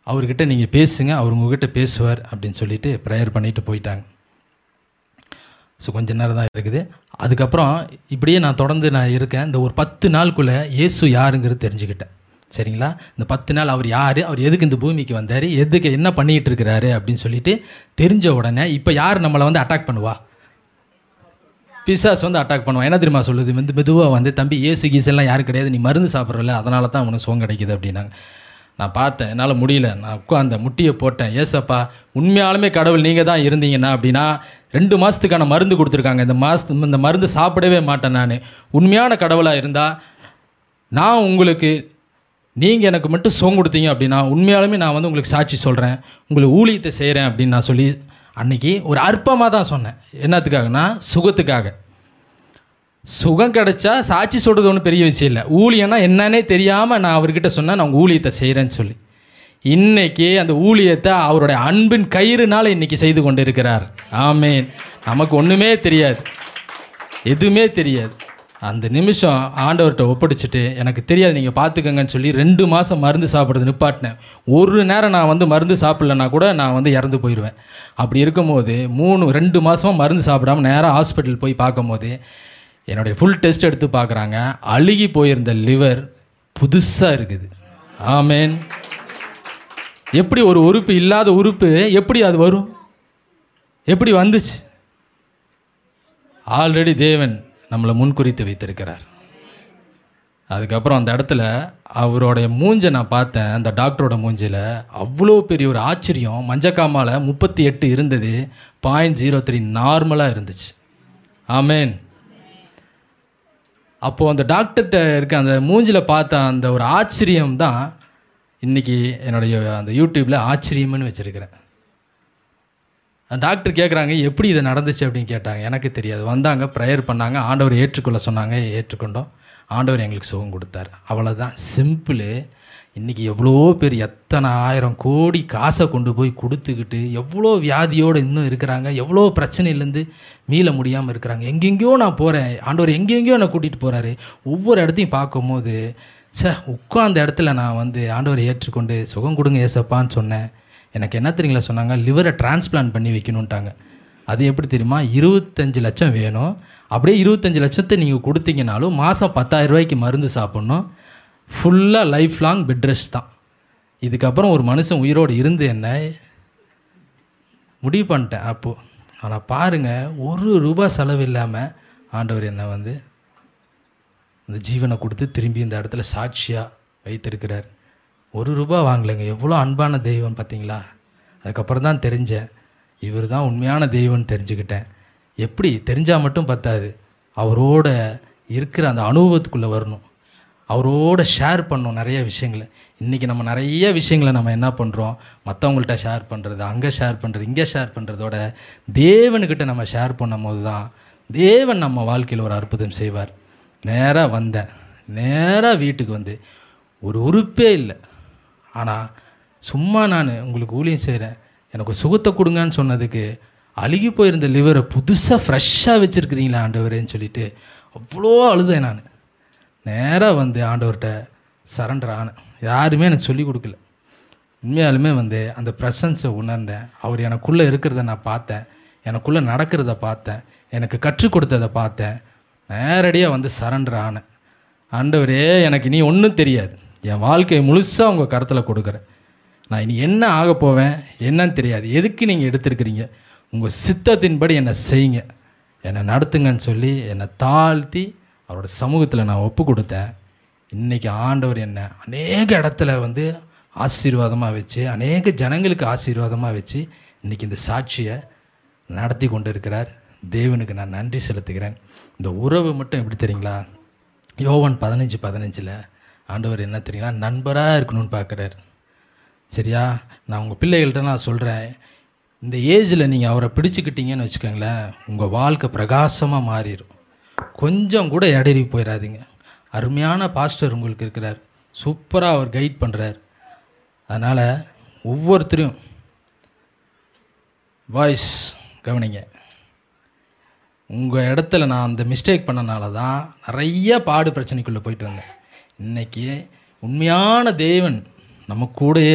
அவர்கிட்ட நீங்கள் பேசுங்க அவர் உங்ககிட்ட பேசுவார் அப்படின்னு சொல்லிட்டு ப்ரேயர் பண்ணிட்டு போயிட்டாங்க ஸோ கொஞ்ச நேரம் தான் இருக்குது அதுக்கப்புறம் இப்படியே நான் தொடர்ந்து நான் இருக்கேன் இந்த ஒரு பத்து நாளுக்குள்ளே இயேசு யாருங்கிறது தெரிஞ்சுக்கிட்டேன் சரிங்களா இந்த பத்து நாள் அவர் யார் அவர் எதுக்கு இந்த பூமிக்கு வந்தார் எதுக்கு என்ன பண்ணிகிட்டு இருக்கிறாரு அப்படின்னு சொல்லிட்டு தெரிஞ்ச உடனே இப்போ யார் நம்மளை வந்து அட்டாக் பண்ணுவா பிசாஸ் வந்து அட்டாக் பண்ணுவான் என்ன தெரியுமா சொல்லுது வந்து மெதுவாக வந்து தம்பி ஏசு கீசெல்லாம் யாரும் கிடையாது நீ மருந்து சாப்பிட்றல அதனால தான் உனக்கு சுகம் கிடைக்குது அப்படின்னாங்க நான் பார்த்தேன் என்னால் முடியல நான் உட்காந்த முட்டியை போட்டேன் ஏசப்பா உண்மையாலுமே கடவுள் நீங்கள் தான் இருந்தீங்கன்னா அப்படின்னா ரெண்டு மாதத்துக்கான மருந்து கொடுத்துருக்காங்க இந்த மாதத்து இந்த மருந்து சாப்பிடவே மாட்டேன் நான் உண்மையான கடவுளாக இருந்தால் நான் உங்களுக்கு நீங்கள் எனக்கு மட்டும் சுகம் கொடுத்தீங்க அப்படின்னா உண்மையாலுமே நான் வந்து உங்களுக்கு சாட்சி சொல்கிறேன் உங்களுக்கு ஊழியத்தை செய்கிறேன் அப்படின்னு நான் சொல்லி அன்னைக்கு ஒரு அற்பமாக தான் சொன்னேன் என்னத்துக்காகனா சுகத்துக்காக சுகம் கிடைச்சா சாட்சி சொல்கிறது ஒன்றும் பெரிய விஷயம் இல்லை ஊழியம்னா என்னன்னே தெரியாமல் நான் அவர்கிட்ட சொன்னேன் நான் உங்க ஊழியத்தை செய்கிறேன்னு சொல்லி இன்னைக்கு அந்த ஊழியத்தை அவருடைய அன்பின் கயிறுனால இன்னைக்கு செய்து கொண்டு இருக்கிறார் ஆமேன் நமக்கு ஒன்றுமே தெரியாது எதுவுமே தெரியாது அந்த நிமிஷம் ஆண்டவர்கிட்ட ஒப்படைச்சிட்டு எனக்கு தெரியாது நீங்கள் பார்த்துக்கங்கன்னு சொல்லி ரெண்டு மாதம் மருந்து சாப்பிட்றது நிப்பாட்டினேன் ஒரு நேரம் நான் வந்து மருந்து சாப்பிட்லனா கூட நான் வந்து இறந்து போயிடுவேன் அப்படி இருக்கும்போது மூணு ரெண்டு மாதமாக மருந்து சாப்பிடாம நேராக ஹாஸ்பிட்டல் போய் பார்க்கும்போது என்னுடைய ஃபுல் டெஸ்ட் எடுத்து பார்க்குறாங்க அழுகி போயிருந்த லிவர் புதுசாக இருக்குது ஆமேன் எப்படி ஒரு உறுப்பு இல்லாத உறுப்பு எப்படி அது வரும் எப்படி வந்துச்சு ஆல்ரெடி தேவன் நம்மளை முன்குறித்து வைத்திருக்கிறார் அதுக்கப்புறம் அந்த இடத்துல அவருடைய மூஞ்சை நான் பார்த்தேன் அந்த டாக்டரோட மூஞ்சில் அவ்வளோ பெரிய ஒரு ஆச்சரியம் மஞ்சக்காமால முப்பத்தி எட்டு இருந்தது பாயிண்ட் ஜீரோ த்ரீ நார்மலாக இருந்துச்சு ஆமேன் அப்போது அந்த டாக்டர்கிட்ட இருக்க அந்த மூஞ்சில் பார்த்த அந்த ஒரு ஆச்சரியம் தான் இன்றைக்கி என்னுடைய அந்த யூடியூப்பில் ஆச்சரியம்னு வச்சுருக்கிறேன் அந்த டாக்டர் கேட்குறாங்க எப்படி இது நடந்துச்சு அப்படின்னு கேட்டாங்க எனக்கு தெரியாது வந்தாங்க ப்ரேயர் பண்ணாங்க ஆண்டவர் ஏற்றுக்கொள்ள சொன்னாங்க ஏற்றுக்கொண்டோம் ஆண்டவர் எங்களுக்கு சுகம் கொடுத்தார் அவ்வளோதான் சிம்பிளு இன்றைக்கி எவ்வளோ பேர் எத்தனை ஆயிரம் கோடி காசை கொண்டு போய் கொடுத்துக்கிட்டு எவ்வளோ வியாதியோடு இன்னும் இருக்கிறாங்க எவ்வளோ பிரச்சனையிலேருந்து மீள முடியாமல் இருக்கிறாங்க எங்கெங்கேயோ நான் போகிறேன் ஆண்டவர் எங்கெங்கேயோ என்னை கூட்டிகிட்டு போகிறாரு ஒவ்வொரு இடத்தையும் பார்க்கும்போது சே உட்காந்த இடத்துல நான் வந்து ஆண்டவரை ஏற்றுக்கொண்டு சுகம் கொடுங்க ஏசப்பான்னு சொன்னேன் எனக்கு என்ன தெரியுங்களா சொன்னாங்க லிவரை டிரான்ஸ்பிளான்ட் பண்ணி வைக்கணுன்ட்டாங்க அது எப்படி தெரியுமா இருபத்தஞ்சு லட்சம் வேணும் அப்படியே இருபத்தஞ்சு லட்சத்தை நீங்கள் கொடுத்தீங்கனாலும் மாதம் பத்தாயிரம் ரூபாய்க்கு மருந்து சாப்பிட்ணும் ஃபுல்லாக லைஃப் லாங் பெட் ரெஸ்ட் தான் இதுக்கப்புறம் ஒரு மனுஷன் உயிரோடு இருந்து என்ன முடிவு பண்ணிட்டேன் அப்போது ஆனால் பாருங்கள் ஒரு ரூபா செலவு இல்லாமல் ஆண்டவர் என்னை வந்து அந்த ஜீவனை கொடுத்து திரும்பி இந்த இடத்துல சாட்சியாக வைத்திருக்கிறார் ஒரு ரூபா வாங்கலைங்க எவ்வளோ அன்பான தெய்வம் பார்த்தீங்களா அதுக்கப்புறம் தான் தெரிஞ்சேன் இவர் தான் உண்மையான தெய்வம்னு தெரிஞ்சுக்கிட்டேன் எப்படி தெரிஞ்சால் மட்டும் பத்தாது அவரோட இருக்கிற அந்த அனுபவத்துக்குள்ளே வரணும் அவரோட ஷேர் பண்ணணும் நிறைய விஷயங்களை இன்றைக்கி நம்ம நிறைய விஷயங்களை நம்ம என்ன பண்ணுறோம் மற்றவங்கள்ட்ட ஷேர் பண்ணுறது அங்கே ஷேர் பண்ணுறது இங்கே ஷேர் பண்ணுறதோட தேவனுக்கிட்ட நம்ம ஷேர் பண்ணும்போது தான் தேவன் நம்ம வாழ்க்கையில் ஒரு அற்புதம் செய்வார் நேராக வந்தேன் நேராக வீட்டுக்கு வந்து ஒரு உறுப்பே இல்லை ஆனால் சும்மா நான் உங்களுக்கு ஊழியம் செய்கிறேன் எனக்கு ஒரு சுகத்தை கொடுங்கன்னு சொன்னதுக்கு அழுகி போயிருந்த லிவரை புதுசாக ஃப்ரெஷ்ஷாக வச்சுருக்கிறீங்களா ஆண்டவரேன்னு சொல்லிட்டு அவ்வளோ அழுதேன் நான் நேராக வந்து ஆண்டவர்கிட்ட சரண்டர் ஆனேன் யாருமே எனக்கு சொல்லி கொடுக்கல உண்மையாலுமே வந்து அந்த ப்ரெசன்ஸை உணர்ந்தேன் அவர் எனக்குள்ளே இருக்கிறத நான் பார்த்தேன் எனக்குள்ளே நடக்கிறத பார்த்தேன் எனக்கு கற்றுக் கொடுத்ததை பார்த்தேன் நேரடியாக வந்து சரண்டர் ஆனேன் ஆண்டவரே எனக்கு நீ ஒன்றும் தெரியாது என் வாழ்க்கையை முழுசாக உங்கள் கருத்தில் கொடுக்குறேன் நான் இனி என்ன ஆக போவேன் என்னன்னு தெரியாது எதுக்கு நீங்கள் எடுத்திருக்கிறீங்க உங்கள் சித்தத்தின்படி என்னை செய்யுங்க என்னை நடத்துங்கன்னு சொல்லி என்னை தாழ்த்தி அவரோட சமூகத்தில் நான் ஒப்பு கொடுத்தேன் இன்றைக்கி ஆண்டவர் என்னை அநேக இடத்துல வந்து ஆசீர்வாதமாக வச்சு அநேக ஜனங்களுக்கு ஆசீர்வாதமாக வச்சு இன்றைக்கி இந்த சாட்சியை நடத்தி கொண்டு இருக்கிறார் தேவனுக்கு நான் நன்றி செலுத்துகிறேன் இந்த உறவு மட்டும் எப்படி தெரியுங்களா யோவன் பதினஞ்சு பதினஞ்சில் ஆண்டவர் என்ன தெரியுங்களா நண்பராக இருக்கணும்னு பார்க்குறாரு சரியா நான் உங்கள் பிள்ளைகள்கிட்ட நான் சொல்கிறேன் இந்த ஏஜில் நீங்கள் அவரை பிடிச்சிக்கிட்டீங்கன்னு வச்சுக்கோங்களேன் உங்கள் வாழ்க்கை பிரகாசமாக மாறிடும் கொஞ்சம் கூட இடறி போயிடாதீங்க அருமையான பாஸ்டர் உங்களுக்கு இருக்கிறார் சூப்பராக அவர் கைட் பண்ணுறார் அதனால் ஒவ்வொருத்தரையும் வாய்ஸ் கவனிங்க உங்கள் இடத்துல நான் அந்த மிஸ்டேக் பண்ணனால தான் நிறைய பாடு பிரச்சனைக்குள்ளே போயிட்டு வந்தேன் இன்றைக்கி உண்மையான தேவன் நம்ம கூடயே